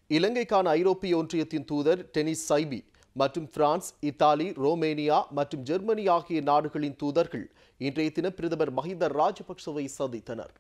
இலங்கைக்கான ஐரோப்பிய ஒன்றியத்தின் தூதர் டெனிஸ் சைபி மற்றும் பிரான்ஸ் இத்தாலி ரோமேனியா மற்றும் ஜெர்மனி ஆகிய நாடுகளின் தூதர்கள் இன்றைய தினம் பிரதமர் மஹிந்த ராஜபக்சவை சந்தித்தனர்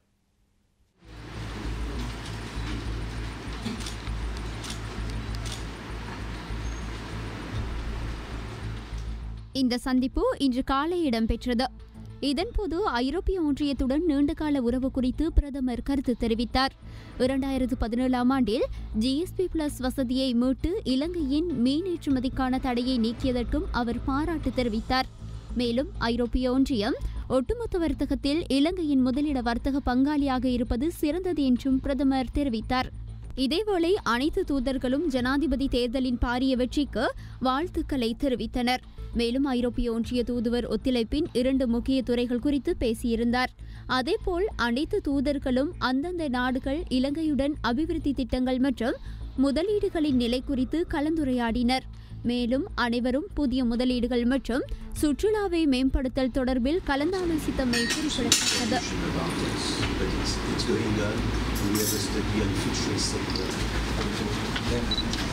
இந்த சந்திப்பு இன்று காலை இடம்பெற்றது இதன்போது ஐரோப்பிய ஒன்றியத்துடன் நீண்டகால உறவு குறித்து பிரதமர் கருத்து தெரிவித்தார் இரண்டாயிரத்து பதினேழாம் ஆண்டில் ஜிஎஸ்பி பிளஸ் வசதியை மீட்டு இலங்கையின் மீன் ஏற்றுமதிக்கான தடையை நீக்கியதற்கும் அவர் பாராட்டு தெரிவித்தார் மேலும் ஐரோப்பிய ஒன்றியம் ஒட்டுமொத்த வர்த்தகத்தில் இலங்கையின் முதலிட வர்த்தக பங்காளியாக இருப்பது சிறந்தது என்றும் பிரதமர் தெரிவித்தார் இதேவேளை அனைத்து தூதர்களும் ஜனாதிபதி தேர்தலின் பாரிய வெற்றிக்கு வாழ்த்துக்களை தெரிவித்தனர் மேலும் ஐரோப்பிய ஒன்றிய தூதுவர் ஒத்துழைப்பின் இரண்டு முக்கிய துறைகள் குறித்து பேசியிருந்தார் அதேபோல் அனைத்து தூதர்களும் அந்தந்த நாடுகள் இலங்கையுடன் அபிவிருத்தி திட்டங்கள் மற்றும் முதலீடுகளின் நிலை குறித்து கலந்துரையாடினர் மேலும் அனைவரும் புதிய முதலீடுகள் மற்றும் சுற்றுலாவை மேம்படுத்தல் தொடர்பில் கலந்தாலோசித்தமை குறிப்பிடத்தக்கது about us, but it's, it's going on. We have a study on future sector.